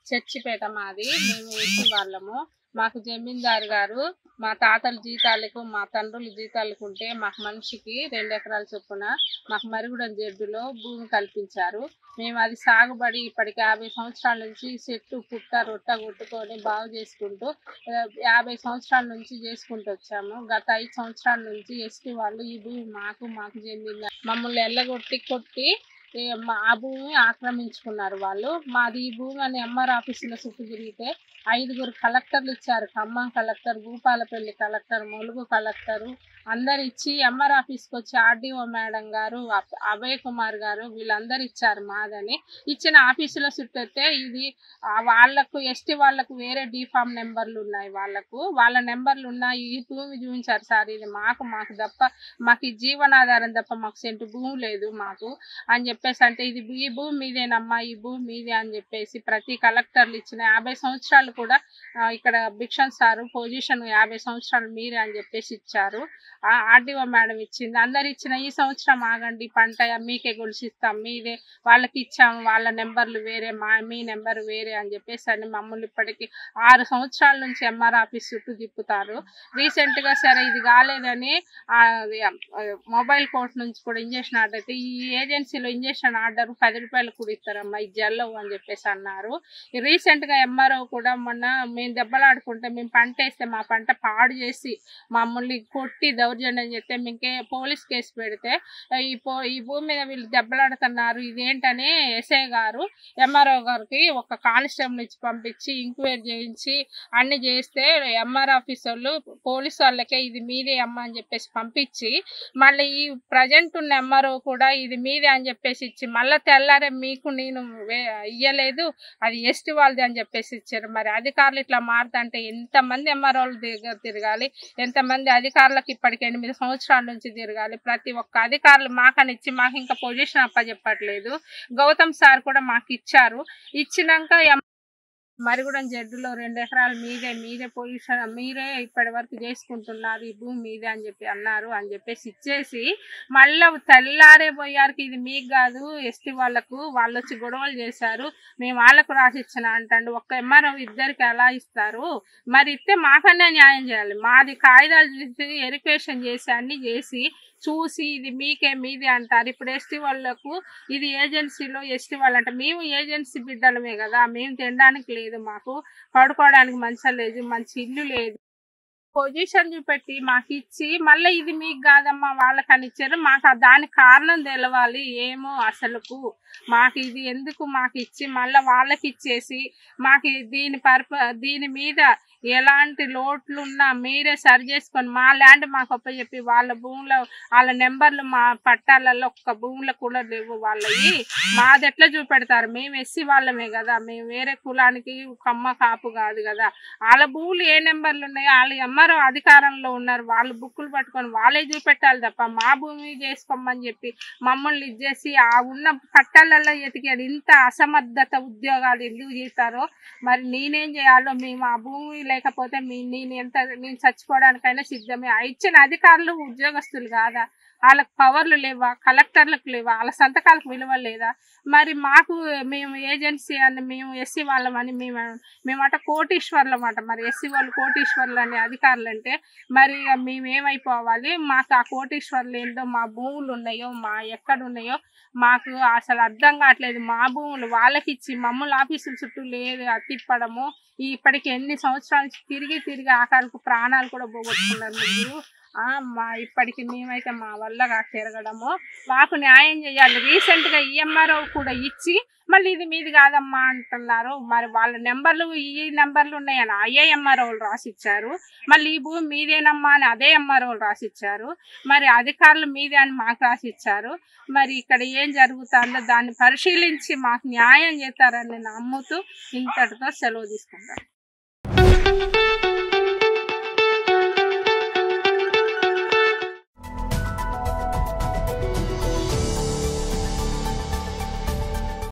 చర్చిపేట మాది మేము ఎస్సీ వాళ్ళము మాకు జమీందారు గారు మా తాతల జీతాలకు మా తండ్రుల జీతాలకు ఉంటే మాకు మనిషికి రెండు ఎకరాల చొప్పున మాకు మరుగుడం జడ్డులో భూమి కల్పించారు మేము అది సాగుబడి ఇప్పటికి యాభై సంవత్సరాల నుంచి చెట్టు పుట్ట రొట్ట కొట్టుకొని బాగు చేసుకుంటూ ఆ, యాభై సంవత్సరాల నుంచి చేసుకుంటూ వచ్చాము గత ఐదు సంవత్సరాల నుంచి ఎస్టీ వాళ్ళు ఈ భూమి మాకు మాకు చెందింది మమ్మల్ని ఎల్లగొట్టి కొట్టి ఏ, మా- ఆ భూమి ఆక్రమించుకున్నారు వాళ్ళు మాది ఈ భూమి అని ఎంఆర్ ఆఫీసులో చుట్టూ తిరిగితే ఐదుగురు కలెక్టర్లు ఇచ్చారు Khammam collector Bhupalpally collector Mulugu collector అందరు ఇచ్చి ఎంఆర్ ఆఫీస్కి వచ్చి ఆర్డీఓ మేడం గారు అబ్- అభయ్ కుమార్ గారు వీళ్ళందరూ ఇచ్చారు మాదని ఇచ్చిన ఆఫీసులో చుట్టైతే ఇది ఆ వాళ్ళకు ఎస్టీ వాళ్ళకు వేరే డిఫామ్ నెంబర్లు ఉన్నాయి వాళ్ళకు వాళ్ళ నెంబర్లు ఉన్నాయి ఈ భూమి చూపించారు సార్ ఇది మాకు మాకు తప్ప మాకు ఈ జీవనాధారం తప్ప మాకు సెంటు భూమి లేదు మాకు అని చెప్పేసి అంటే ఇది ఈ భూమి మీదేనమ్మా ఈ భూమి మీదే అని చెప్పేసి ప్రతి కలెక్టర్లు ఇచ్చిన యాభై సంవత్సరాలు కూడా ఆ, ఇక్కడ భిక్షన్ సారు పొజిషన్ యాభై సంవత్సరాలు మీరే అని చెప్పేసి ఇచ్చారు ఆర్డీఓ మేడం ఇచ్చింది అందరు ఇచ్చిన ఈ సంవత్సరం ఆగండి పంట మీకే గొలుసిస్తాం మీదే వాళ్ళకి ఇచ్చాము వాళ్ళ నెంబర్లు వేరే మా మీ నెంబర్ వేరే అని చెప్పేసి అని మమ్మల్ని ఇప్పటికి ఆరు సంవత్సరాల నుంచి ఎంఆర్ ఆఫీస్ చుట్టూ తిప్పుతారు రీసెంట్ గా సరే ఇది కాలేదని ఆ, అది, ఆ, మొబైల్ కోర్ట్ నుంచి కూడా ఇంజక్షన్ ఆర్డర్ అయితే ఈ ఏజెన్సీలో ఇంజక్షన్ ఆర్డర్ పది రూపాయలు కూడా ఇస్తారమ్మా ఇది జల్లవు అని చెప్పేసి అన్నారు రీసెంట్ గా ఎంఆర్ఓ కూడా మొన్న మేము దెబ్బలాడుకుంటే మేము పంట వేస్తే మా పంట పాడు చేసి మమ్మల్ని కొట్టి దౌర్జన్యం చేస్తే మీకే పోలీస్ కేసు పెడితే ఈ పో ఈ భూమి మీద వీళ్ళు దెబ్బలాడుతున్నారు ఇదేంటని ఎస్ఐ గారు ఎంఆర్ఓ గారికి ఒక కానిస్టేబుల్ ఇచ్చి పంపించి ఎంక్వైరీ చేయించి అన్ని చేస్తే ఎంఆర్ ఆఫీస్ వాళ్ళు పోలీస్ వాళ్ళకే ఇది మీదే అమ్మ అని చెప్పేసి పంపించి మళ్ళీ ఈ ప్రజెంట్ ఉన్న ఎంఆర్ఓ కూడా ఇది మీదే అని చెప్పేసి ఇచ్చి మళ్ళీ తెల్లారే మీకు నేను వే- ఇయ్యలేదు అది ఎస్టీ వాళ్ళది అని చెప్పేసి ఇచ్చారు మరి అధికారులు ఇట్లా మారుతుంటే ఎంతమంది ఎంఆర్ఓలు దగ్గర తిరగాలి ఎంతమంది అధికారులకు ఇప్పటికి ఎనిమిది సంవత్సరాల నుంచి తిరగాలి ప్రతి ఒక్క అధికారులు మాకని ఇచ్చి మాకు ఇంకా పొజిషన్ అప్పచెప్పట్లేదు గౌతమ్ సార్ కూడా మాకు ఇచ్చారు ఇచ్చినాక ఎం- మరిగూడెం జడ్డులో రెండు ఎకరాలు మీదే మీదే పొజిషన్ మీరే ఇప్పటి వరకు చేసుకుంటున్నారు ఈ భూమి మీదే అని చెప్పి అన్నారు అని చెప్పేసి ఇచ్చేసి మళ్ళీ తెల్లారే పోయారికి ఇది మీకు కాదు ఎస్టీ వాళ్ళకు వాళ్ళు వచ్చి గొడవలు చేశారు మేము వాళ్ళకు రాసి ఇచ్చిన అంటాడు ఒక్క ఎంఆర్ఓ ఇద్దరికి ఎలా ఇస్తారు మరి ఇస్తే మాకన్నా న్యాయం చేయాలి మాది కాగితాలు చూసి ఎరికేషన్ చేసి అన్ని చేసి చూసి ఇది మీకే మీదే అంటారు ఇప్పుడు ఎస్టీ వాళ్ళకు ఇది ఏజెన్సీలో ఎస్టీ వాళ్ళు అంటే మేము ఏజెన్సీ బిడ్డలమే కదా మేము తినడానికి లేదు మాకు పడుకోవడానికి మంచి లేదు మంచి ఇల్లు లేదు పొజిషన్ చూపెట్టి మాకు ఇచ్చి మళ్ళీ ఇది మీకు కాదమ్మా వాళ్ళకని ఇచ్చారు మాకు ఆ దానికి కారణం తెలవాలి ఏమో అసలుకు మాకు ఇది ఎందుకు మాకు ఇచ్చి మళ్ళీ వాళ్ళకి ఇచ్చేసి మాకు దీని పర్ప దీని మీద ఎలాంటి లోట్లు ఉన్నా మీరే సరి చేసుకొని మా ల్యాండ్ మాకు అప్పచెప్పి వాళ్ళ భూములో వాళ్ళ నెంబర్లు మా పట్టాలలో ఒక్క భూములో కూడా లేవు వాళ్ళవి మాది ఎట్లా చూపెడతారు మేము ఎస్సీ వాళ్ళమే కదా మేము వేరే కులానికి కమ్మ కాపు కాదు కదా వాళ్ళ భూములు ఏ నెంబర్లు ఉన్నాయో వాళ్ళు ఎమ్మరో అధికారంలో ఉన్నారు వాళ్ళు బుక్కులు పట్టుకొని వాళ్ళే చూపెట్టాలి తప్ప మా భూమి చేసుకోమని చెప్పి మమ్మల్ని ఇచ్చేసి ఆ ఉన్న పట్టాలలో ఎతికాడు ఇంత అసమర్థత ఉద్యోగాలు ఎందుకు చేస్తారో మరి నేనేం చేయాలో మేము ఆ భూమి లేకపోతే మీ నేను ఎంత నేను చచ్చిపోవడానికైనా సిద్ధమే ఆ ఇచ్చిన అధికారులు ఉద్యోగస్తులు కాదా వాళ్ళకి పవర్లు లేవా కలెక్టర్లకు లేవా వాళ్ళ సంతకాలకు విలువ లేదా మరి మాకు మేము ఏజెన్సీ అని మేము ఎస్సీ వాళ్ళమని మేము మేమట కోటీశ్వర్లం అట మరి ఎస్సీ వాళ్ళు కోటీశ్వర్లు అనే అధికారులు అంటే మరి ఇక మేము ఏమైపోవాలి మాకు ఆ కోటీశ్వర్లు ఏంటో మా భూములు ఉన్నాయో మా ఎక్కడ ఉన్నాయో మాకు అసలు అర్థం కావట్లేదు మా భూములు వాళ్ళకి ఇచ్చి మమ్మల్ని ఆఫీసుల చుట్టూ లేదు అది తిప్పడము ఈ ఇప్పటికి ఎన్ని సంవత్సరాల నుంచి తిరిగి తిరిగి ఆఖరికి ప్రాణాలు కూడా పోగొట్టుకున్నారు ముగ్గురు ఆ, మా ఇప్పటికి మేమైతే మా వల్ల కా తిరగడము మాకు న్యాయం చేయాలి రీసెంట్గా ఈఎంఆర్ఓ కూడా ఇచ్చి మళ్ళీ ఇది మీది కాదమ్మా అంటున్నారు మరి వాళ్ళ నెంబర్లు ఈ నెంబర్లు ఉన్నాయని అయ్యే ఎంఆర్ఓలు రాసిచ్చారు మళ్ళీ ఈ భూమి మీదేనమ్మా అని అదే ఎంఆర్ఓలు రాసిచ్చారు మరి అధికారులు మీదే అని మాకు రాసిచ్చారు మరి ఇక్కడ ఏం జరుగుతుందో దాన్ని పరిశీలించి మాకు న్యాయం చేస్తారని నమ్ముతూ ఇంతటితో సెలవు తీసుకుంటాను